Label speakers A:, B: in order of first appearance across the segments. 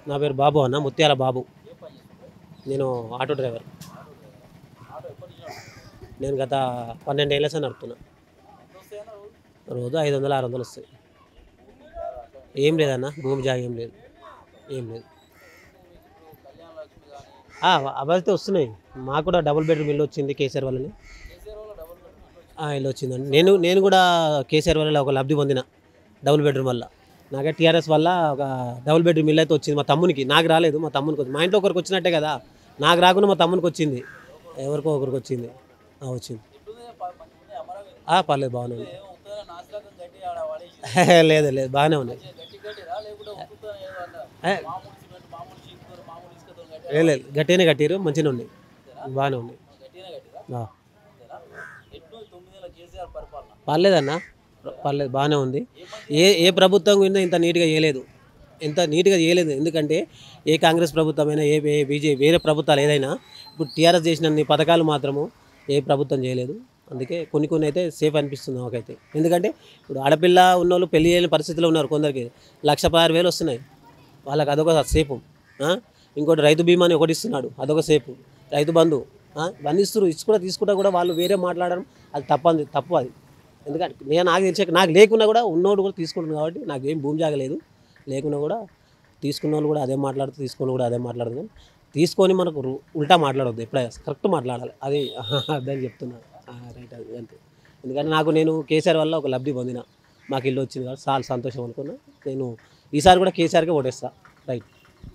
A: నా పేరు బాబు అన్న ముత్యాల బాబు నేను ఆటో డ్రైవర్ నేను గత పన్నెండు ఏళ్ళ సార్ నడుపుతున్నా రోజు ఐదు వందలు ఆరు వందలు వస్తాయి ఏం లేదన్న భూమి జాగా ఏం లేదు ఏం లేదు ఆ, అవైతే వస్తున్నాయి మాకు కూడా డబుల్ బెడ్రూమ్ ఇల్లు వచ్చింది కేసీఆర్ వల్లనే ఆ, ఇల్లు వచ్చిందండి నేను నేను కూడా కేసీఆర్ వల్ల ఒక లబ్ధి పొందిన డబుల్ బెడ్రూమ్ వల్ల నాకే టీఆర్ఎస్ వల్ల ఒక డబుల్ బెడ్రూమ్ ఇల్లు అయితే వచ్చింది మా తమ్మునికి నాకు రాలేదు మా తమ్మునికి వచ్చింది మా ఇంట్లో ఒకరికి వచ్చినట్టే కదా నాకు రాకుండా మా తమ్మునికి వచ్చింది ఎవరికో ఒకరికి వచ్చింది ఆ, వచ్చింది ఆ, పర్లేదు బాగానే ఉంది లేదు లేదు బాగానే ఉన్నాయి ఏ, ఏ, లేదు గట్టిగానే కట్టిరు మంచిగానే ఉన్నాయి బాగానే ఉన్నాయి ఆ. పర్లేదన్న పర్లేదు బాగానే ఉంది ఏ ఏ ప్రభుత్వం కూడా ఇంత నీట్గా చేయలేదు ఇంత నీట్గా చేయలేదు ఎందుకంటే ఏ కాంగ్రెస్ ప్రభుత్వమైనా ఏ ఏ బీజేపీ వేరే ప్రభుత్వాలు ఏదైనా ఇప్పుడు టీఆర్ఎస్ చేసిన పథకాలు మాత్రము ఏ ప్రభుత్వం చేయలేదు అందుకే కొన్ని కొన్ని అయితే సేఫ్ అనిపిస్తుంది నాకైతే ఎందుకంటే ఇప్పుడు ఆడపిల్ల ఉన్నోళ్ళు పెళ్లి చేయని పరిస్థితిలో ఉన్నారు కొందరికి లక్ష పదహారు వేలు వస్తున్నాయి వాళ్ళకి అదొక సేపు ఆ? ఇంకోటి రైతు బీమా అని ఒకటి ఇస్తున్నాడు అదొక సేపు రైతు బంధు ఆ? ఇవన్నీ ఇస్తారు ఇచ్చి కూడా తీసుకుంటా కూడా వాళ్ళు వేరే మాట్లాడడం అది తప్పని తప్పు అది ఎందుకంటే నేను నాకు తెలిసే నాకు లేకున్నా కూడా ఉన్నోడు కూడా తీసుకుంటున్నాను కాబట్టి నాకు ఏం భూమి జాగలేదు లేకున్నా కూడా తీసుకున్న వాళ్ళు కూడా అదే మాట్లాడుతూ తీసుకున్న కూడా అదే మాట్లాడదు కానీ తీసుకొని మనకు రు- ఉల్టా మాట్లాడొద్దు ఎప్పుడైనా కరెక్ట్ మాట్లాడాలి అది అదని చెప్తున్నాను రైట్ అది అంతే ఎందుకంటే నాకు నేను కేసీఆర్ వల్ల ఒక లబ్ధి పొందిన మాకు ఇల్లు వచ్చింది కాబట్టి చాలా సంతోషం అనుకున్నా నేను ఈసారి కూడా కేసీఆర్కే ఓటేస్తా రైట్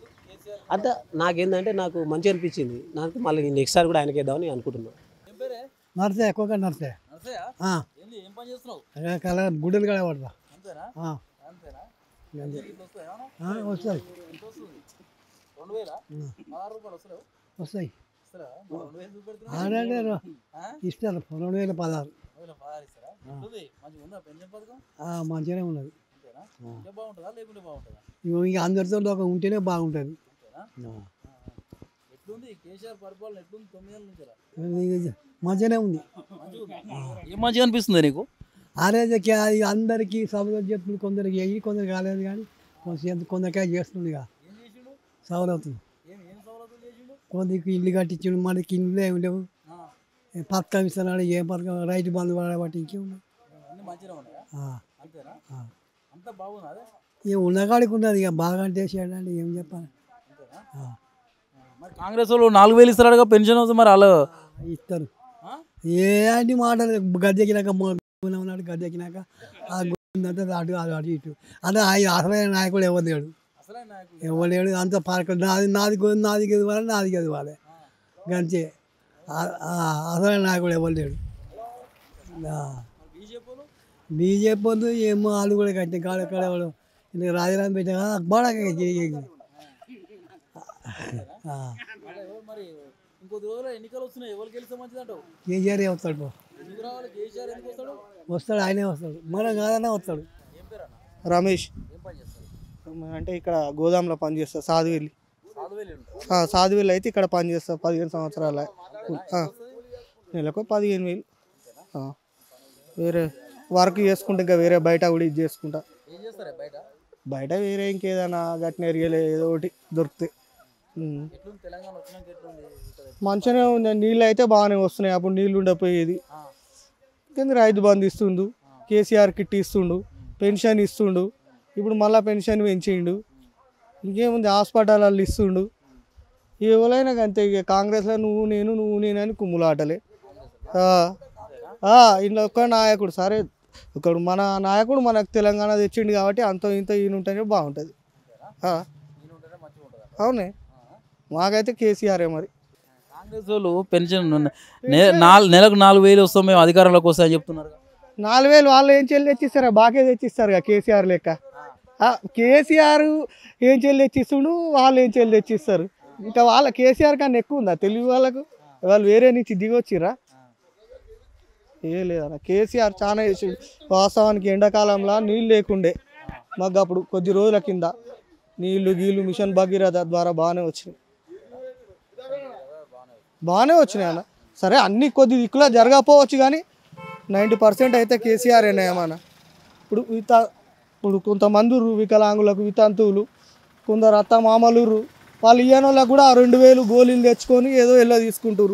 A: అంత నాకేందంటే నాకు మంచి అనిపించింది నాకు మళ్ళీ నెక్స్ట్ సారి కూడా ఆయనకి వేద్దామని అనుకుంటున్నాను
B: నడితే ఎక్కువగా నడితే ఆ.
C: ఏం పని చేస్తున్నావు
B: అదే కల గుడ్డలు కూడా పడతా
C: అంతేనా
B: ఆ.
C: అంతేనా
B: అంతే.
C: ఇట్లా వస్తాయా
B: ఆ, వస్తాయి
C: ఎంత వస్తుంది రెండు వేల పదహారు రూపాయలు వస్తలేవు
B: వస్తాయి
C: ఇస్తారా మరి రెండు వేలు చూపెడుతున్నా
B: ఆడంటే
C: ఆ?
B: ఇస్తారు రెండు వేల పదహారు
C: రెండు వేల పదహారు ఇస్తారా ఎట్లుంది మంచిగా ఉందా పెన్షన్ పథకం
B: ఆ, మంచిగానే ఉన్నది
C: అంతేనా ఇంకా బాగుంటుందా లేకుంటే బాగుంటుందా
B: ఇగో ఇక అందరితో ఒక ఉంటేనే బాగుంటుంది
C: అంతేనా
B: ఆ.
C: ఆ, ఆ. ఎట్లుంది కేసీఆర్ పరిపాలన ఎట్లుంది తొమ్మిది ఏళ్ళ నుంచి
B: ఇక మంచిగానే ఉంది
C: మంచిగా ఉంది ఏం మంచిగా అనిపిస్తుంది నీకు
B: ఆరోగ్యకి అది అందరికీ సభలో చెప్పుడు కొందరికి అయ్యి కొందరు కాలేదు కానీ కొంచెం కొందరికే చేస్తుంది ఇక
C: ఏం చేసిండు
B: సవలతు
C: ఏం ఏం సౌలతులు చేసిండు
B: కొందరికి ఇల్లు కట్టించిండు మనకి ఇల్లు ఏమి లేవు
C: ఆ,
B: ఏ పథకం ఇస్తున్నాడు ఏ పథకం రైతు బంధు వాడబట్టి ఇంకేమున్నాయి
C: అన్ని మంచిగా ఉన్నాయా
B: ఆ,
C: అంతేనా
B: ఆ.
C: అంతా బాగుందా అదే
B: ఇక ఉన్నకాడికి ఉన్నది ఇక బాగా అంటే చేయడానికి ఏం చెప్పాలి
C: అంతేనా
B: ఆ,
C: ఆ, మరి కాంగ్రెస్ వాళ్ళు నాలుగు వేలు ఇస్తారుగా పెన్షన్ వస్తుంది మరి వాళ్ళు
B: ఇస్తారు
C: ఆ?
B: ఏ అన్ని మాటలు గద్దెక్కినాక ఉన్నాడు గద్దెక్కినాక ఆ గుండంతా అటు అటు అటు ఇటు అదే ఆయన అసలైన నాయకుడు ఎవరు లేడు
C: అసలే నాయకులు
B: ఎవరు లేడు అంత పార్క్ నాది నాది గె- నాది గెలవాలి నాది గెలవాలి గంతే ఆ- ఆ అసలైన నాయకుడు ఎవరు లేడు
C: బీజేపీ వాళ్ళు
B: బీజేపీ వద్దు ఏమో వాళ్ళు కూడా కట్టిన కాడ కాడ వాళ్ళు ఇది రాజీనామా పెట్టా బాగా
C: మళ్ళీ ఎవరు మరి ఇంకొద్ది రోజులు ఎన్నికలు వస్తున్నాయి ఎవరు గెలిస్తే మంచిది అంటావు
B: కేసీఆర్ వస్తాడు
C: ఎందుకు రావాలి కేసీఆర్ ఎందుకు వస్తాడు
B: వస్తాడు ఆయనే వస్తాడు మనం కాదన్నా వస్తాడు
C: ఏం పేరు అన్న
D: రమేష్
C: ఏం పని చేస్తాడు
D: అంటే ఇక్కడ గోదాంలో పనిచేస్తా సాధువెల్లి
C: సాధువేలు ఉంటాడు
D: ఆ, సాధువెల్లి అయితే ఇక్కడ పనిచేస్తా పదిహేను సంవత్సరాల ఆ, నెలకు పదిహేను వేలు ఆ. వేరే వర్క్ చేసుకుంటా ఇంకా వేరే బయట కూడా ఇది చేసుకుంటా
C: ఏం చేస్తారా బయట
D: బయట వేరే ఇంకేదైనా గట్టిన ఏరియాలో ఏదో ఒకటి దొరుకుతాయి ఉమ్.
C: ఎట్లుంది తెలంగాణ వచ్చినాక ఎట్లుంది ఇక్కడ?
D: మంచిగానే ఉంది నీళ్ళు అయితే బాగానే వస్తున్నాయి అప్పుడు నీళ్ళు ఉండపోయేది
C: ఆ,
D: కింద రైతు బంధు ఇస్తుండు కేసీఆర్ కిట్ ఇస్తుండు పెన్షన్ ఇస్తుండు ఇప్పుడు మళ్ళీ పెన్షన్ పెంచిండు ఇంకేముంది హాస్పిటల్ వాళ్ళు ఇస్తుండు ఎవరైనా అంతే ఇక కాంగ్రెస్లో నువ్వు నేను నువ్వు నేను అని కుమ్ములాటలే ఆ. ఆ, ఇంట్లో ఒక్క నాయకుడు సరే ఒకడు మన నాయకుడు మనకు తెలంగాణ తెచ్చిండు కాబట్టి అంత ఇంత ఈయన ఉంటేనే బాగుంటుంది ఆ.
C: ఈయన ఉంటేనే మంచిగా ఉంటుంది
D: అవునే మాకైతే కేసీఆరే మరి
C: కాంగ్రెస్ వాళ్ళు పెన్షన్ నె- నాలుగు నెలకు నాలుగు వేలు వస్తాం మేము అధికారంలోకి వస్తాయని చెప్తున్నారు
D: నాలుగు వేలు వాళ్ళు ఏం చెల్లి తెచ్చిస్తారా బాకే తెచ్చిస్తారు కేసీఆర్ లెక్క ఆ, కేసీఆర్ ఏం చెల్లి తెచ్చిస్తుండు వాళ్ళు ఏం చెల్లి తెచ్చిస్తారు ఇంకా వాళ్ళ కేసీఆర్ కన్నా ఎక్కువ ఉందా తెలుగు వాళ్ళకు వాళ్ళు వేరే నుంచి దిగొచ్చిరా ఏ లేదన్న కేసీఆర్ చాలా చేసిండు వాస్తవానికి ఎండాకాలంలో నీళ్ళు లేకుండే మాకు అప్పుడు కొద్ది రోజుల కింద నీళ్లు గీళ్ళు మిషన్ భగీరథ ద్వారా బాగానే వచ్చినాయి బాగానే వచ్చినాయి అన్న సరే అన్ని కొద్ది దిక్కులా జరగకపోవచ్చు కానీ నైంటీ పర్సెంట్ అయితే కేసీఆర్ ఏమన్నా ఇప్పుడు విత ఇప్పుడు కొంతమంది ఉర్రు వికలాంగులకు వితంతువులు కొందరు అత్త మామలురు వాళ్ళు ఇయ్యని వాళ్ళకి కూడా ఆ రెండు వేలు గోళీలు తెచ్చుకొని ఏదో ఎల్లో తీసుకుంటారు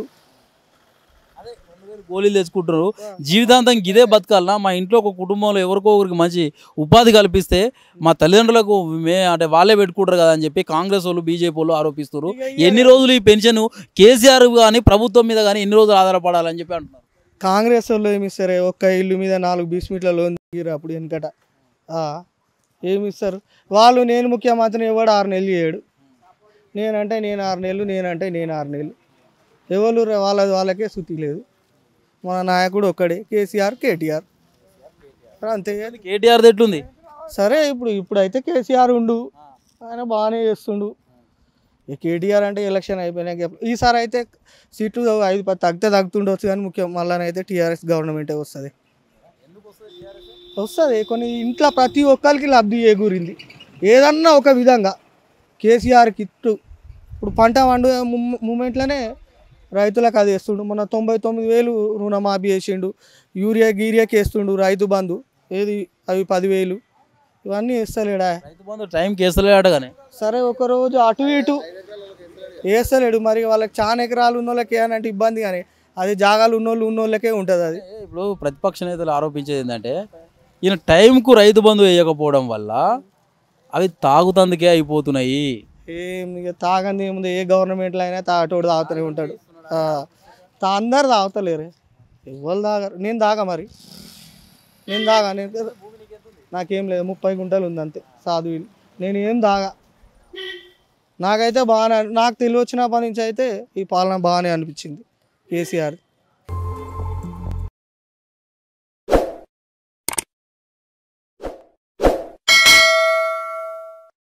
C: గోళీలు తెచ్చుకుంటారు జీవితాంతం ఇదే బతకాలనా మా ఇంట్లో ఒక కుటుంబంలో ఎవరికో ఒకరికి మంచి ఉపాధి కల్పిస్తే మా తల్లిదండ్రులకు మే అంటే వాళ్ళే పెట్టుకుంటారు కదా అని చెప్పి కాంగ్రెస్ వాళ్ళు బీజేపీ వాళ్ళు ఆరోపిస్తారు ఎన్ని రోజులు ఈ పెన్షన్ కేసీఆర్ కానీ ప్రభుత్వం మీద కానీ ఎన్ని రోజులు ఆధారపడాలని చెప్పి అంటున్నారు
D: కాంగ్రెస్ వాళ్ళు ఏమి ఇస్తారు ఒక్క ఇల్లు మీద నాలుగు బీస్మిట్ల లోన్ దిగిరు అప్పుడు వెనకట ఆ, ఏమి ఇస్తారు వాళ్ళు నేను ముఖ్యమంత్రిని ఎవడు ఆరు నెలలు చేయడు నేనంటే నేను ఆరు నెలలు నేనంటే నేను ఆరు నెలలు ఎవరు ర- వాళ్ళ వాళ్ళకే శుద్ధి లేదు మన నాయకుడు ఒక్కడే కేసీఆర్ కేటీఆర్ అంతే అది
C: కేటీఆర్ ఎట్లుంది
D: సరే ఇప్పుడు ఇప్పుడైతే కేసీఆర్ ఉండు ఆయన బాగానే చేస్తుండు ఈ కేటీఆర్ అంటే ఎలక్షన్ అయిపోయినాక ఈసారి అయితే సీట్లు ఐదు పది తగ్గితే తగ్గుతుండొచ్చు కానీ ముఖ్యం మళ్ళీ అయితే టీఆర్ఎస్ గవర్నమెంటే వస్తుంది వస్తుంది కొన్ని ఇంట్లో ప్రతి ఒక్కరికి లబ్ధి చేకూరింది ఏదన్నా ఒక విధంగా కేసీఆర్ కిట్టు ఇప్పుడు పంట వండు మూమెంట్లోనే మూమెంట్లోనే రైతులకు అది వేస్తుండు మొన్న తొంభై తొమ్మిది వేలు రుణమాఫీ చేసిండు యూరియా గీరియాకి వేస్తుండు రైతు బంధు ఏది అవి పదివేలు ఇవన్నీ వేస్తలేడా
C: రైతు బంధు టైం కేసులేడు కానీ
D: సరే ఒక రోజు అటు ఇటు వేస్తలేడు మరి వాళ్ళకి చాలా ఎకరాలు ఉన్న వాళ్ళకి ఏనంటే ఇబ్బంది కానీ అది జాగాలు ఉన్నోళ్ళు ఉన్నోళ్ళకే ఉంటుంది అది
C: ఇప్పుడు ప్రతిపక్ష నేతలు ఆరోపించేది ఏంటంటే ఈయన టైంకు రైతు బంధు వేయకపోవడం వల్ల అవి తాగుతందుకే అయిపోతున్నాయి
D: ఏం ఇక తాగంది ఏముంది ఏ గవర్నమెంట్లో అయినా తాగటోడు తాగుతూనే ఉంటాడు ఆ, తా అందరు తాగుతలేరు ఎవరు తాగరు నేను తాగా మరి నేను తాగా నేను నాకేం లేదు ముప్పై గుంటలు ఉంది అంతే సాధువులు నేను ఏం తాగా నాకైతే బాగానే నాకు తెలివి వచ్చినప్పటి నుంచి అయితే ఈ పాలన బాగానే అనిపించింది కేసీఆర్